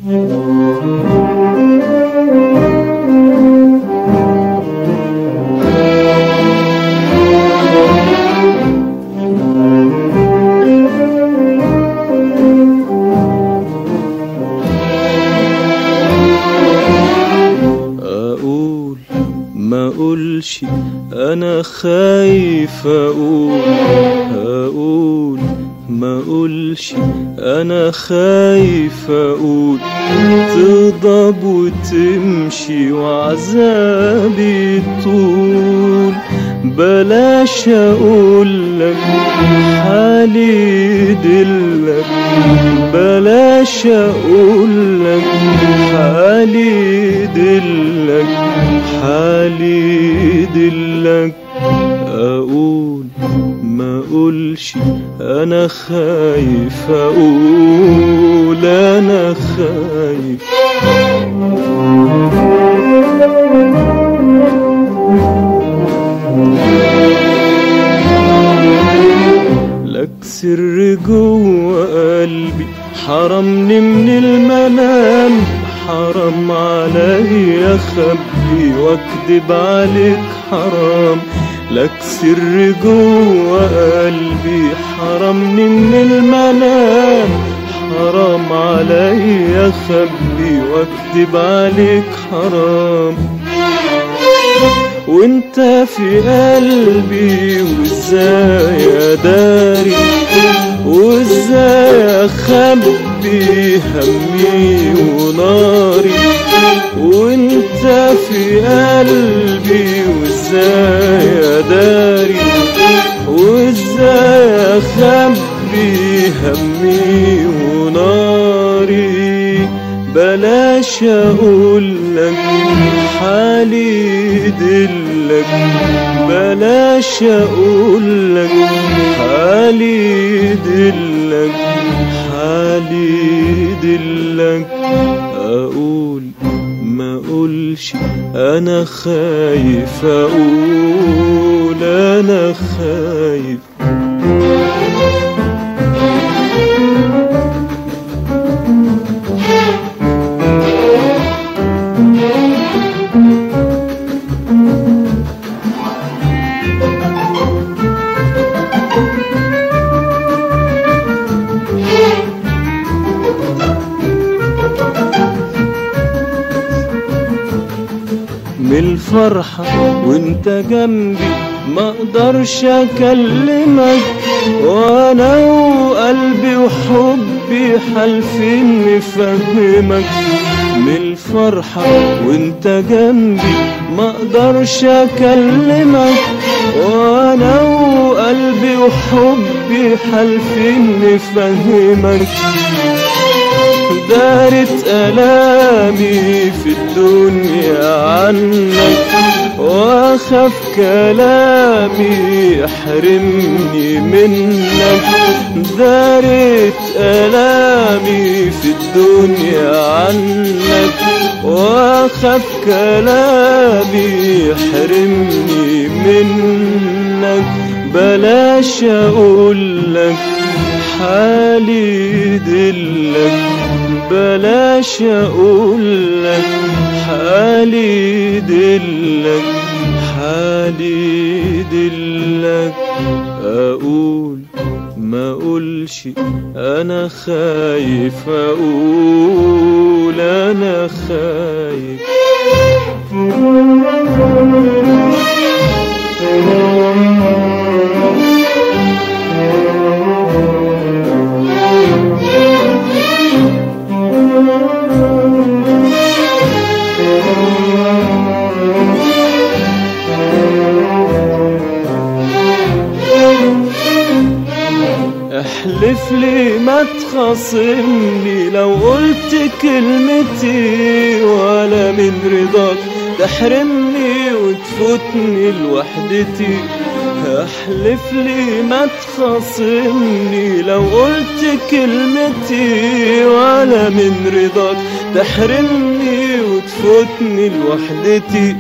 اقول ما اقولش انا خايف اقول اقول ما اقولش انا خايف اقول تغضب وتمشي وعذابي طول بلاش اقول لك حالي دلك بلاش اقول لك حالي دلك حالي دلك اقول ما اقولش انا خايف اقول انا خايف لك سر جوه قلبي حرمني من المنام حرام عليا اخبي واكدب عليك حرام لك سر جوه قلبي حرمني من المنام حرام عليا اخبي واكدب عليك حرام وانت في قلبي وازاي اداري وازاي اخبي همي وناري وانت في قلبي وازاي اداري وازاي اخبي همي وناري بلاش اقول لك حالي دلك بلاش اقول لك حالي دلك حالي دلك اقول ما اقولش انا خايف اقول انا خايف من الفرحة وانت جنبي ما اقدرش اكلمك وانا وقلبي وحبي حالفين نفهمك من الفرحة وانت جنبي ما اقدرش اكلمك وانا وقلبي وحبي حالفين نفهمك دارت ألامي في الدنيا عنك وأخاف كلامي يحرمني منك دارت ألامي في الدنيا عنك وأخاف كلامي يحرمني منك بلاش أقول لك حالي دلك بلاش اقول لك حالي دلك حالي دلك اقول ما اقولش انا خايف اقول انا خايف احلف لي ما تخاصمني لو قلت كلمتي ولا من رضاك تحرمني وتفوتني لوحدتي احلف لي ما تخاصمني لو قلت كلمتي ولا من رضاك تحرمني وتفوتني لوحدتي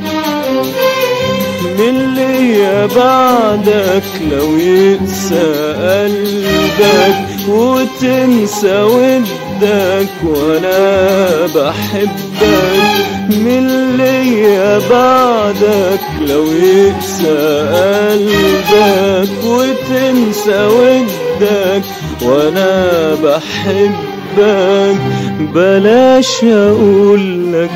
من ليا بعدك لو يقسى قلبك وتنسى ودك ودك وانا بحبك من ليا بعدك لو يقسى قلبك وتنسى ودك وانا بحبك بلاش اقولك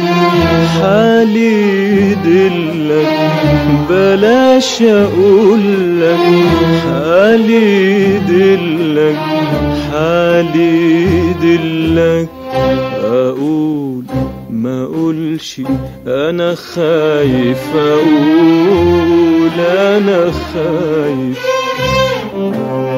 حالي دلك بلاش اقولك حالي دلك حالي دلك اقول ما اقولش انا خايف اقول انا خايف